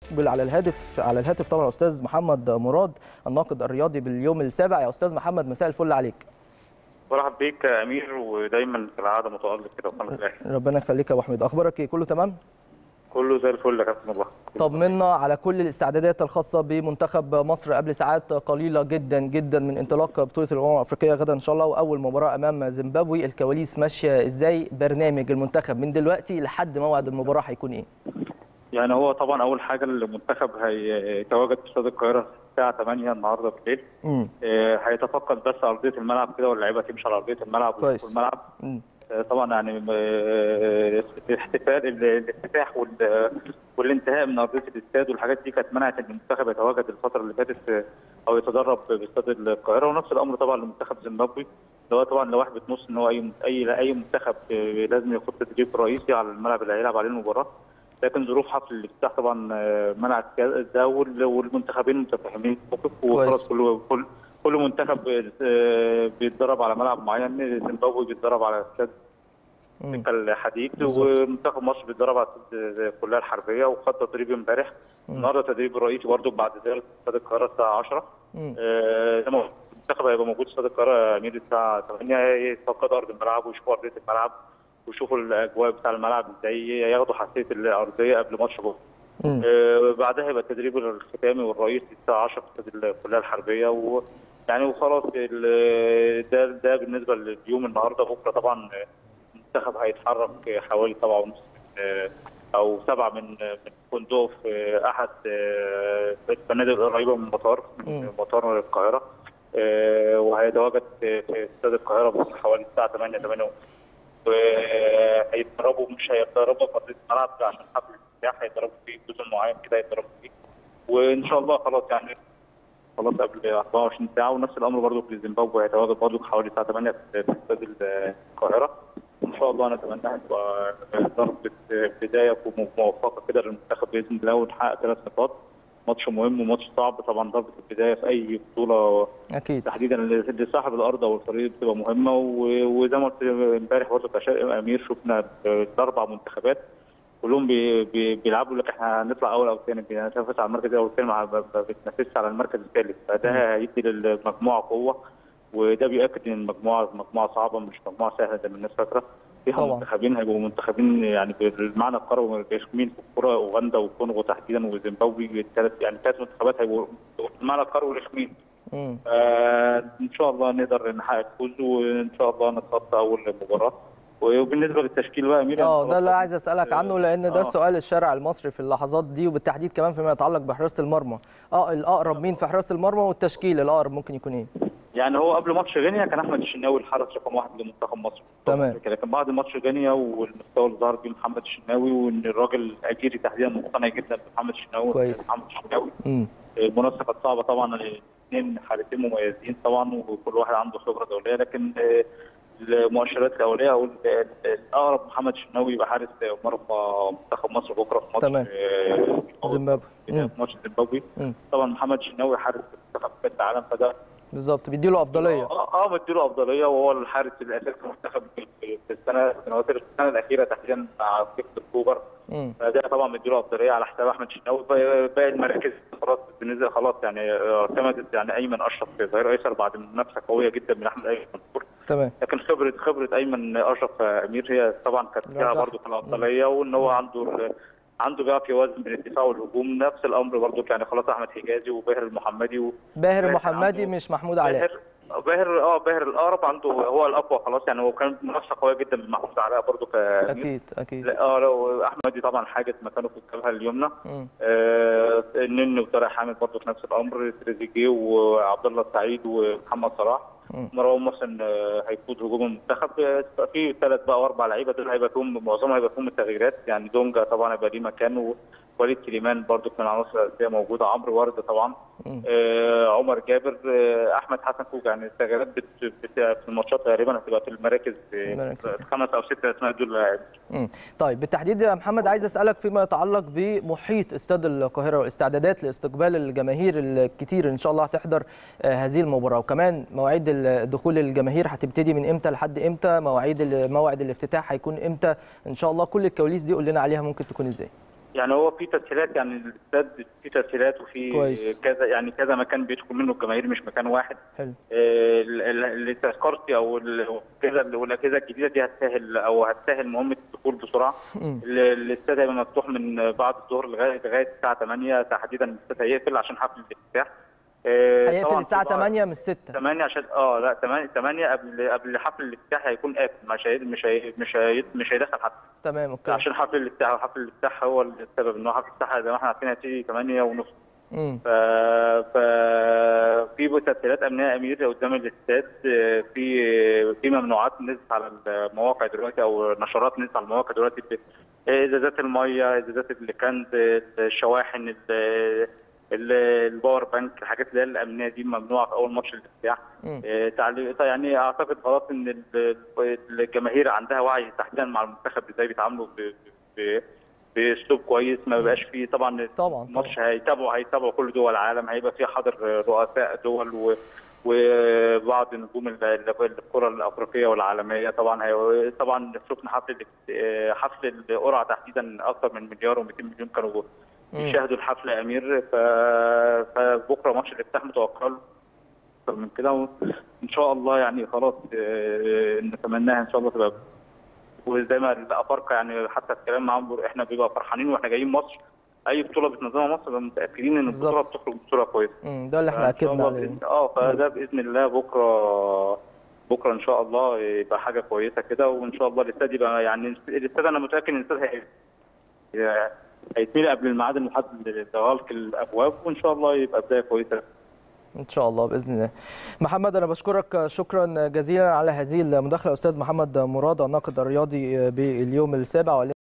بال- على الهاتف على الهاتف طبعا الاستاذ محمد مراد الناقد الرياضي باليوم السابع يا استاذ محمد مساء الفل عليك برحب بيك يا امير ودايما كالعاده متالق كده وقناه الاهلي ربنا يخليك يا ابو حميد اخبارك ايه كله تمام كله زي الفل يا كابتن الله طمنا على كل الاستعدادات الخاصه بمنتخب مصر قبل ساعات قليله جدا جدا من انطلاق بطوله الامم الافريقيه غدا ان شاء الله واول مباراه امام زيمبابوي الكواليس ماشيه ازاي برنامج المنتخب من دلوقتي لحد موعد المباراه هيكون ايه يعني هو طبعا اول حاجه المنتخب هيتواجد في استاد القاهره الساعه 8 النهارده بالليل امم آه، هيتفقد بس ارضيه الملعب كده واللعيبه تمشي على ارضيه الملعب كويس. ويشوفوا الملعب أمم. آه، طبعا يعني آه، الاحتفال الافتتاح وال- والانتهاء من ارضيه الاستاد والحاجات دي كانت منعت ان المنتخب يتواجد الفتره اللي فاتت آه، او يتدرب باستاد القاهره ونفس الامر طبعا لمنتخب زيمبابوي اللي هو طبعا لوحده بتنص ان هو اي اي اي منتخب آه، لازم ياخد تدريب رئيسي على الملعب اللي هيلعب عليه المباراه لكن ظروف حفل الافتتاح طبعا آه، منعت ده وال- والمنتخبين متفاهمين الموقف وخلاص كل كل كل منتخب آه، بيتدرب على ملعب معين زيمبابوي بيتدرب على استاد أمم. الحديد بالظبط. ومنتخب مصر بيتدرب على استاد الكليه الحربيه وخد تدريب امبارح النهارده تدريب الرئيسي برضه بعد زياره استاد القاهره الساعه 10 أمم. آه، زي ما قلت، المنتخب هيبقى موجود في استاد القاهره يا امير الساعه 8 يتفقدوا ارض الملعب ويشوفوا ارضيه الملعب ويشوفوا الاجواء بتاع الملعب ازاي ياخدوا حساسيه الارضيه قبل ماتش بكره أمم. آه، بعدها يبقى التدريب الختامي والرئيسي الساعه 10 في استاد الكليه الحربيه و يعني وخلاص ال- ده ده بالنسبه لليوم النهارده بكره طبعا المنتخب هيتحرك حوالي سبعة ونص آه، او سبعه من من فندق في احد آه، الفنادق القريبه من المطار من مم. مطار القاهره آه، وهيتواجد في في استاد القاهره بكره حوالي الساعه 8 8 ونص وهيتدربوا مش هيتدربوا في ارضيه الملعب ده عشان حفل الافتتاح هيتدربوا في جزء معين كده هيتدربوا فيه وان شاء الله خلاص يعني خلاص قبل 24 ساعه ونفس الامر برضه في زيمبابوي هيتواجد برضه حوالي الساعه 8 في في استاد القاهره ان شاء الله نتمنى تبقى ضربه بدايه موفقه كده للمنتخب باذن الله ونحقق ثلاث نقاط ماتش مهم وماتش صعب طبعا ضربه البدايه في اي بطوله اكيد تحديدا لصاحب الارض او الفريق بتبقى مهمه و- وزي ما قلت امبارح برضه كشاء امير شفنا الاربع منتخبات كلهم بي بي بيلعبوا لك احنا هنطلع اول او ثاني بنتنافس على المركز الاول والثاني مع ما بتنافسش على المركز الثالث فده هيدي للمجموعه قوه وده بياكد ان المجموعه مجموعه صعبه مش مجموعه سهله زي ما الناس فاكره فيها طبعا. منتخبين هيبقوا منتخبين يعني بالمعنى القروي رسميين في الكوره اوغندا والكونغو تحديدا وزيمبابوي الثلاث يعني ثلاث منتخبات هيبقوا بالمعنى القروي رسميين أمم. آه ان شاء الله نقدر نحقق الفوز وان شاء الله نتخطى اول مباراه وبالنسبه للتشكيل بقى امير اه ده اللي عايز اسالك عنه لان ده آه. سؤال الشارع المصري في اللحظات دي وبالتحديد كمان فيما يتعلق بحراسه المرمى اه الاقرب مين في حراسه المرمى والتشكيل الاقرب ممكن يكون ايه يعني هو قبل ماتش غينيا كان احمد الشناوي الحارس رقم واحد لمنتخب مصر تمام. لكن بعد ماتش غينيا والمستوى اللي ظهر بيه محمد الشناوي وان الراجل اجيري تحديدا مقتنع جدا بمحمد الشناوي كويس. محمد الشناوي امم المنافسه كانت صعبه طبعا الاثنين حارسين مميزين طبعا وكل واحد عنده خبره دوليه لكن آه، المؤشرات الاوليه او ال- الاقرب محمد الشناوي يبقى حارس مرمى منتخب مصر بكره في ماتش تمام. آه، زيمبابوي في مم. ماتش زيمبابوي مم. طبعا محمد الشناوي حارس منتخب كاس العالم فده بالظبط بيديله افضليه اه اه مديله افضليه وهو الحارس الاساسي في المنتخب في في السنه السنوات السنه الاخيره تحديدا مع كيف اكتوبر امم فده طبعا مديله افضليه على حساب احمد شناوي باقي باقي المراكز خلاص بالنسبه خلاص يعني اعتمدت يعني ايمن اشرف في ظهير ايسر بعد منافسه قويه جدا من احمد ايمن منصور تمام لكن خبره خبره ايمن اشرف امير هي طبعا كانت فيها رجح. برضه في الافضليه وان هو عنده ال- عنده بقى في وزن بين الدفاع والهجوم نفس الامر برضه يعني خلاص احمد حجازي وباهر المحمدي و... باهر باهر محمدي عنده- مش محمود علاء باهر باهر اه باهر الاقرب عنده هو الاقوى خلاص يعني هو كان منافسه قويه جدا من محمود علاء برضه كامير اكيد اكيد لا، اه لو احمدي طبعا حاجز مكانه في الجبهه اليمنى مم. آه النني وطارق حامد برضه في نفس الامر تريزيجيه وعبد الله السعيد ومحمد صلاح مم. مروان محسن آه، هيقود هجوم المنتخب آه، في ثلاث بقى واربع لعيبه دول هيبقى فيهم معظمهم هيبقى فيهم التغييرات يعني دونجا طبعا هيبقى ليه مكان ووليد سليمان برضه من العناصر الاساسيه موجوده عمرو ورد طبعا مم. آه عمر جابر آه احمد حسن فوق يعني التغييرات بت- بت- في الماتشات غالبا هتبقى في المراكز آه، المراكز. خمس او ست اسماء دول لاعب. مم. طيب بالتحديد يا محمد عايز اسالك فيما يتعلق بمحيط استاد القاهره والاستعدادات لاستقبال الجماهير الكتير ان شاء الله هتحضر آه، هذه المباراه وكمان مواعيد ال- دخول الجماهير هتبتدي من امتى لحد امتى مواعيد ال- موعد الافتتاح هيكون امتى ان شاء الله كل الكواليس دي قول لنا عليها ممكن تكون ازاي يعني هو في تسهيلات يعني الاستاد في تسهيلات وفي كويس. كذا يعني كذا مكان بيدخل منه الجماهير مش مكان واحد حلو آه، ال- ال- التذكرتي او ال- كذا والاجهزه الجديده دي هتسهل او هتسهل مهمه الدخول بسرعه مم. ال- الاستاد هيبقى مفتوح من بعد الظهر لغايه لغايه الساعه 8 تحديدا الاستاد هيقفل عشان حفل الافتتاح آه، هيقفل طبعاً الساعه في بعض- 8 مش 6 8 عشان اه لا 8 8 قبل قبل حفل الافتتاح هيكون قافل مش هي مش هي مش هي مش هيدخل حد تمام اوكي عشان حفل الافتتاح وحفل الافتتاح هو السبب ان هو حفل الافتتاح زي ما احنا عارفين هيبتدي 8 ونص مم. ف ف في تسهيلات امنيه امير قدام الاستاد آه، في في ممنوعات نزلت على المواقع دلوقتي او نشرات نزلت على المواقع دلوقتي ب- ازازات الميه ازازات الكنز الشواحن ال- ال- الباور بانك الحاجات اللي هي الامنيه دي ممنوعه في اول ماتش الافتتاح مم. آه، تعليق يعني اعتقد خلاص ان ال- الجماهير عندها وعي تحديدا مع المنتخب ازاي بيتعاملوا ب- ب- باسلوب كويس ما بيبقاش فيه طبعا طبعا الماتش هيتابعوا هيتابعوا كل دول العالم هيبقى فيه حاضر رؤساء دول و وبعض نجوم ال- ال- الكره الافريقيه والعالميه طبعا هي طبعا شفنا حفل ال- حفل القرعه تحديدا اكثر من مليار و200 مليون كانوا مم. بيشاهدوا الحفل يا امير ف... فبكره ماتش الافتتاح متوقع له اكثر من كده وان شاء الله يعني خلاص آه، نتمناها ان شاء الله تبقى وزي ما الافارقه يعني حتى الكلام معاهم احنا بيبقى فرحانين واحنا جايين مصر اي بطوله بتنظمها مصر بنبقى متاكدين ان البطوله بالظبط. بتخرج بصوره كويسه مم. ده اللي احنا فإن شاء اكدنا الله عليه بإذن- اه فده باذن الله بكره بكره ان شاء الله يبقى حاجه كويسه كده وان شاء الله الاستاد يبقى يعني الاستاد انا متاكد ان الاستاد هي- هيتملي قبل الميعاد المحدد لغلق الابواب وان شاء الله يبقى بدايه كويسه ان شاء الله باذن الله محمد انا بشكرك شكرا جزيلا على هذه المداخله استاذ محمد مراد الناقد الرياضي باليوم السابع